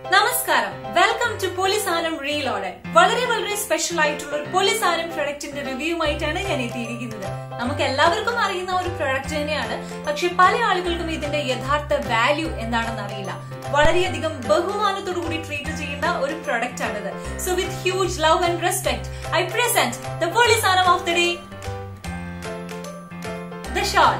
നമസ്കാരം welcome to പോലീസാനം reloaded വളരെ വളരെ സ്പെഷ്യൽ ആയിട്ടുള്ള ഒരു പോലീസാനം പ്രൊഡക്റ്റിന്റെ റിവ്യൂമായിട്ടാണ് ഞാൻ എത്തിയിരിക്കുന്നത് നമുക്ക് എല്ലാവർക്കും അറിയുന്ന ഒരു പ്രൊഡക്റ്റ് തന്നെയാണ് പക്ഷെ പല ആളുകൾക്കും ഇതിന്റെ യഥാർത്ഥ വാല്യൂ എന്താണെന്ന് അറിയില്ല വളരെയധികം ബഹുമാനത്തോടു കൂടി ട്രീറ്റ് ചെയ്യുന്ന ഒരു പ്രൊഡക്റ്റ് ആണിത് so with huge love and respect I present the പോലീസാനം of the day the shawl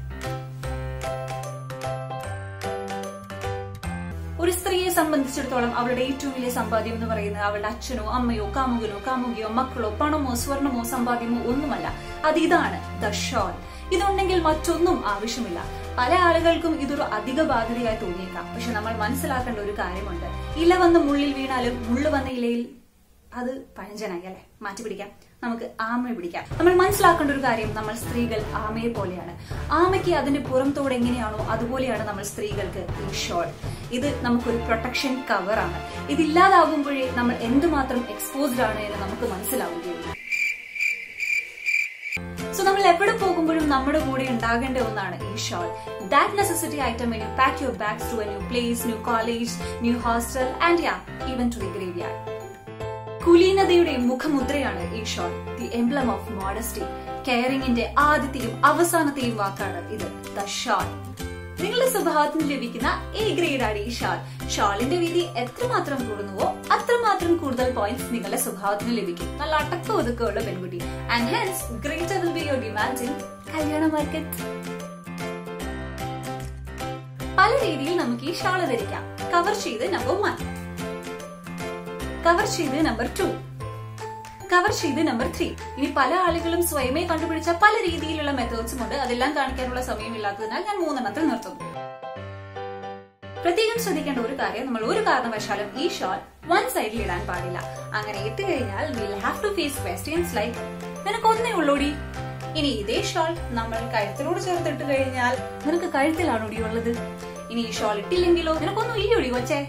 ഒരു സ്ത്രീയെ സംബന്ധിച്ചിടത്തോളം അവളുടെ ഏറ്റവും വലിയ സമ്പാദ്യം എന്ന് പറയുന്നത് അവളുടെ അച്ഛനോ അമ്മയോ കാമുകനോ കാമുകിയോ മക്കളോ പണമോ സ്വർണമോ സമ്പാദ്യമോ ഒന്നുമല്ല അത് ഇതാണ് ദ ഷോൾ ഇതുണ്ടെങ്കിൽ മറ്റൊന്നും ആവശ്യമില്ല പല ആളുകൾക്കും ഇതൊരു അധിക ബാധ്യതയായി തോന്നിയേക്കാം പക്ഷെ നമ്മൾ മനസ്സിലാക്കേണ്ട ഒരു കാര്യമുണ്ട് ഇല വന്ന് മുള്ളിൽ വീണാലും മുള്ളു വന്ന ഇലയിൽ അത് പഴഞ്ചനായി അല്ലെ മാറ്റി പിടിക്കാം നമുക്ക് ആമയെ പിടിക്കാം നമ്മൾ മനസ്സിലാക്കേണ്ട ഒരു കാര്യം നമ്മൾ സ്ത്രീകൾ ആമയെ പോലെയാണ് ആമയ്ക്ക് അതിന്റെ പുറംതോട് എങ്ങനെയാണോ അതുപോലെയാണ് നമ്മൾ സ്ത്രീകൾക്ക് ഈ ഷോൾ ഇത് നമുക്കൊരു പ്രൊട്ടക്ഷൻ കവറാണ് ഇതില്ലാതാകുമ്പോഴേ നമ്മൾ എന്തുമാത്രം എക്സ്പോസ്ഡ് ആണ് എന്ന് നമുക്ക് മനസ്സിലാവുകയുള്ളൂ സോ നമ്മൾ എവിടെ പോകുമ്പോഴും നമ്മുടെ കൂടെ ഉണ്ടാകേണ്ട ഒന്നാണ് ഈ shawl that necessity item when you pack your bags to a new place new college new hostel and yeah even to the graveyard കുലീനതയുടെ മുഖമുദ്രയാണ് ഈ shawl the emblem of modesty കെയറിംഗിന്റെ ആദ്യത്തെയും അവസാനത്തെയും വാക്കാണ് ഇത് ദ ഷാൾ നിങ്ങളുടെ സ്വഭാവത്തിന് ലഭിക്കുന്ന എ ഗ്രേഡ് ആണ് ഈ ഷാൾ ഷാളിന്റെ വീതി എത്രമാത്രം കൂടുന്നുവോ അത്രമാത്രം കൂടുതൽ പോയിന്റ്സ് നിങ്ങളുടെ സ്വഭാവത്തിന് ലഭിക്കും നല്ല അടക്ക ഒതുക്കമുള്ള പെൺകുട്ടി and hence greater will be your demand in കല്യാണ മാർക്കറ്റ് പല രീതിയിൽ നമുക്ക് ഈ ഷാള് ധരിക്കാം കവർ ചെയ്ത് നമ്പർ വൺ കവർ ചെയ്ത് നമ്പർ ടു കവർ ചെയ്ത് നമ്പർ ത്രീ ഇനി പല ആളുകളും സ്വയമേ കണ്ടുപിടിച്ച പല രീതിയിലുള്ള മെത്തേഡ്സും ഉണ്ട് അതെല്ലാം കാണിക്കാനുള്ള സമയമില്ലാത്തതിനാൽ ഞാൻ മൂന്നെണ്ണത്തിൽ നിർത്തുന്നു പ്രത്യേകം ശ്രദ്ധിക്കേണ്ട ഒരു കാര്യം നമ്മൾ ഒരു കാരണവശാലും ഈ ഷോൾ വൺ സൈഡിൽ ഇടാൻ പാടില്ല അങ്ങനെ ഇട്ട് കഴിഞ്ഞാൽ will have to face questions like നിനക്ക് ഒന്നേ ഉള്ളൂടി ഇനി ഇതേ ഷോൾ നമ്മൾ കഴുത്തിനോട് ചേർത്തിട്ട് കഴിഞ്ഞാൽ നിനക്ക് കഴുത്തിലാണോടി ഉള്ളത് ഇനി ഈ ഷോൾ ഇട്ടില്ലെങ്കിലോ നിനക്കൊന്നും ഇല്ലയോടി കൊച്ചേ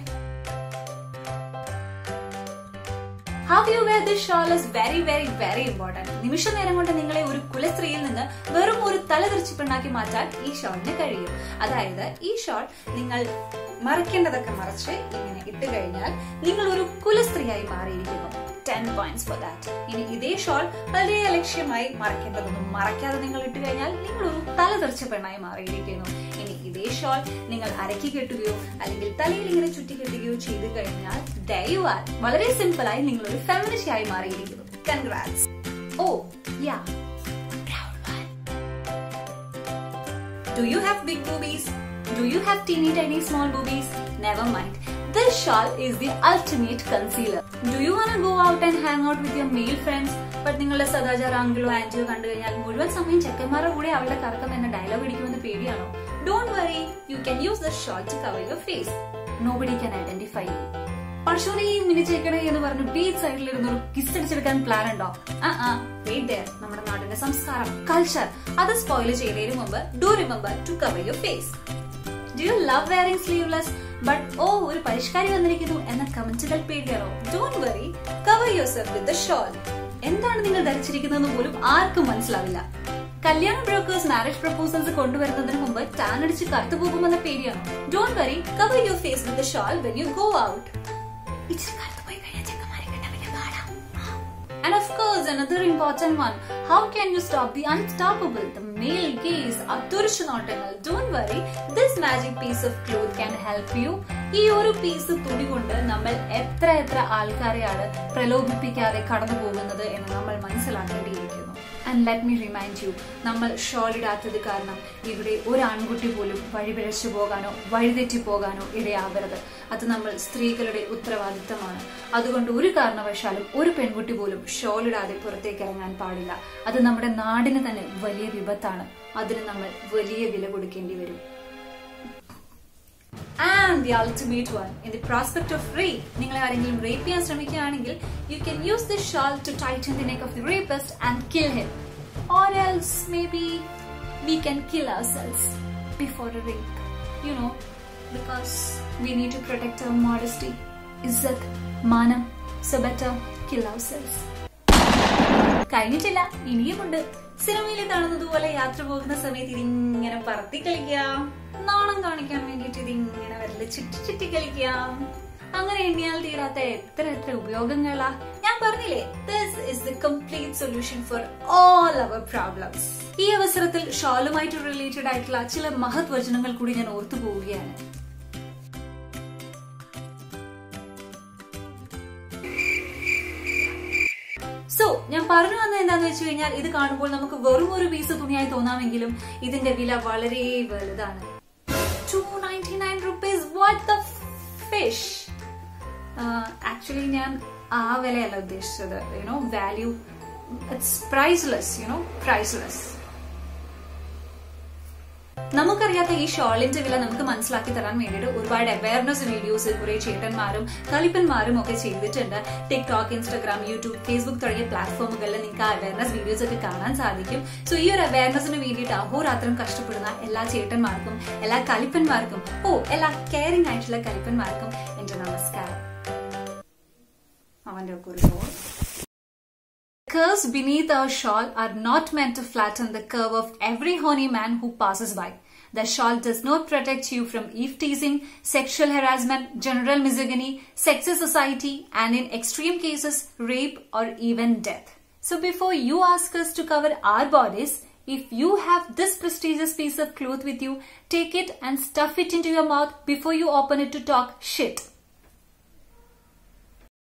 how you wear this shawl is very very very important നിമിഷ നേരം കൊണ്ട് നിങ്ങളെ ഒരു കുലസ്ത്രീയിൽ നിന്ന് വെറും ഒരു തലതിരിച്ചു പെണ്ണാക്കി മാറ്റാൻ ഈ ഷോളിന് കഴിയും അതായത് ഈ ഷോൾ നിങ്ങൾ മറക്കേണ്ടതൊക്കെ മറച്ച് ഇങ്ങനെ ഇട്ട് കഴിഞ്ഞാൽ നിങ്ങൾ ഒരു കുലസ്ത്രീയായി മാറിയിരിക്കുന്നു ടെൻ പോയിന്റ്സ് ഫോർ ദാറ്റ് ഇനി ഇതേ ഷോൾ വളരെ ലക്ഷ്യമായി മറക്കേണ്ടതൊന്നും മറക്കാതെ നിങ്ങൾ ഇട്ട് കഴിഞ്ഞാൽ നിങ്ങൾ ഒരു തലതെറിച്ച പെണ്ണായി മാറിയിരിക്കുന്നു ഇനി ഇതേ ഷോൾ നിങ്ങൾ അരക്കി കെട്ടുകയോ അല്ലെങ്കിൽ തലയിൽ ഇങ്ങനെ ചുറ്റി കെട്ടുകയോ ചെയ്തു കഴിഞ്ഞാൽ ദയവാൽ വളരെ സിമ്പിൾ ആയി നിങ്ങൾ ഒരു ഫെമിനിസ്റ്റ് ആയി മാറിയിരിക്കുന്നു congrats oh yeah Do you have big boobies? Do you have teeny tiny small boobies? Never mind. This shawl is the ultimate concealer. Do you wanna go out and hang out with your male friends? But നിങ്ങളുടെ സദാചാര അങ്കിളോ ആന്റിയോ കണ്ടു കഴിഞ്ഞാൽ മുഴുവൻ സമയം ചെക്കന്മാരുടെ കൂടെ അവളുടെ കറക്കം എന്ന ഡയലോഗ് അടിക്കുമെന്ന് പേടിയാണോ don't worry you can use the shawl to cover your face nobody can identify you പർഷൂരി മിനിച്ചേക്കണേ എന്ന് പറഞ്ഞ് ബീച്ച് സൈഡിൽ ഇരുന്ന് ഒരു കിസ് അടിച്ചെടുക്കാൻ പ്ലാൻ ഉണ്ടോ ആ ആ വെയിറ്റ് ദയർ നമ്മുടെ നാടിന്റെ സംസ്കാരം കൾച്ചർ അത് സ്പോയിൽ ചെയ്യുന്നതിന് മുമ്പ് do remember to cover your face do you love wearing sleeveless but oh ഒരു പരിഷ്കാരി വന്നിരിക്കുന്നു എന്ന കമന്റുകൾ പേടിയാണോ don't worry cover yourself with the shawl എന്താണ് നിങ്ങൾ ധരിച്ചിരിക്കുന്നതെന്ന് പോലും ആർക്കും മനസ്സിലാവില്ല കല്യാണ ബ്രോക്കേഴ്സ് മാരേജ് പ്രപ്പോസൽസ് കൊണ്ടുവരുന്നതിന് മുമ്പ് ടാൻ അടിച്ച് കറുത്തു പോകുമെന്ന പേടിയാണോ don't worry cover your face with shawl when you go out ഇച്ചിരി കറുത്തു പോയി കഴിഞ്ഞാൽ ചെക്കന്മാരെ കണ്ടാൽ വലിയ പാടാം And of course, another important one. How can you stop the unstoppable? The male gaze, അത്തുരിച്ചുനോട്ടങ്ങൾ. Don't worry, this magic piece of cloth can help you. ഈ ഒരു piece തുണി കൊണ്ട് നമ്മൾ എത്ര എത്ര ആൾക്കാരെയാണ് പ്രലോഭിപ്പിക്കാതെ കടന്നു പോകുന്നത് എന്ന് നമ്മൾ മനസ്സിലാക്കേണ്ടിയിരിക്കുന്നു and let me remind you നമ്മൾ ഷോൾ ഇടാത്തത് കാരണം ഇവിടെ ഒരു ആൺകുട്ടി പോലും വഴിപിഴച്ചു പോകാനോ വഴിതെറ്റി പോകാനോ ഇടയാവരുത് അത് നമ്മൾ സ്ത്രീകളുടെ ഉത്തരവാദിത്തമാണ് അതുകൊണ്ട് ഒരു കാരണവശാലും ഒരു പെൺകുട്ടി പോലും ഷോൾ ഇടാതെ പുറത്തേക്ക് ഇറങ്ങാൻ പാടില്ല അത് നമ്മുടെ നാടിന് തന്നെ വലിയ വിപത്താണ് അതിന് നമ്മൾ വലിയ വില കൊടുക്കേണ്ടി വരും and the ultimate one in the prospect of rape നിങ്ങളെ ആരെങ്കിലും റേപ്പ് ചെയ്യാൻ ശ്രമിക്കുകയാണെങ്കിൽ you can use the shawl to tighten the neck of the rapist and kill him or else maybe we can kill ourselves before a rape you know because we need to protect our modesty ഇസ്സത്ത് മാനം so better kill ourselves കഴിഞ്ഞിട്ടില്ല ഇനിയുമുണ്ട് സിനിമയിൽ കാണുന്നതുപോലെ യാത്ര പോകുന്ന സമയത്ത് ഇതിങ്ങനെ പറത്തി കളിക്കാം നാണം കാണിക്കാൻ വേണ്ടിയിട്ട് ഇതിങ്ങനെ വരല് ചുറ്റി ചുറ്റി കളിക്കാം അങ്ങനെ എണ്ണിയാൽ തീരാത്ത എത്ര എത്ര ഉപയോഗങ്ങളാ ഞാൻ പറഞ്ഞില്ലേ this is the complete solution for all our problems ഈ അവസരത്തിൽ ഷോളുമായിട്ട് റിലേറ്റഡ് ആയിട്ടുള്ള ചില മഹത് വചനങ്ങൾ കൂടി ഞാൻ ഓർത്തു പോവുകയാണ് സോ ഞാൻ പറഞ്ഞു വന്നത് എന്താന്ന് വെച്ച് കഴിഞ്ഞാൽ ഇത് കാണുമ്പോൾ നമുക്ക് വെറും ഒരു പീസ് തുണിയായി തോന്നാമെങ്കിലും ഇതിന്റെ വില വളരെ വലുതാണ് two ninety nine rupees what the fish actually ഞാൻ ആ വിലയല്ല ഉദ്ദേശിച്ചത് you know value it's priceless you know priceless നമുക്കറിയാത്ത ഈ ഷോളിന്റെ വില നമുക്ക് മനസ്സിലാക്കി തരാൻ വേണ്ടിയിട്ട് ഒരുപാട് അവയർനെസ് വീഡിയോസ് കുറെ ചേട്ടന്മാരും കളിപ്പന്മാരും ഒക്കെ ചെയ്തിട്ടുണ്ട് ടിക്ടോക്ക് ഇൻസ്റ്റാഗ്രാം യൂട്യൂബ് ഫേസ്ബുക്ക് തുടങ്ങിയ പ്ലാറ്റ്ഫോമുകളിൽ നിങ്ങൾക്ക് ആ അവയർനെസ് വീഡിയോസ് ഒക്കെ കാണാൻ സാധിക്കും സോ ഈ ഒരു അവയർനെസ്സിന് വേണ്ടിയിട്ട് അഹോരാത്രം കഷ്ടപ്പെടുന്ന എല്ലാ ചേട്ടന്മാർക്കും എല്ലാ കളിപ്പന്മാർക്കും ഓ എല്ലാ കെയറിംഗ് ആയിട്ടുള്ള കളിപ്പന്മാർക്കും എന്റെ നമസ്കാരം അവന്റെ ഒക്കെ ഒരു phone curves beneath our shawl are not meant to flatten the curve of every horny man who passes by. The shawl does not protect you from eve teasing, sexual harassment, general misogyny, sexist society, and in extreme cases, rape or even death. So before you ask us to cover our bodies, if you have this prestigious piece of cloth with you, take it and stuff it into your mouth before you open it to talk shit.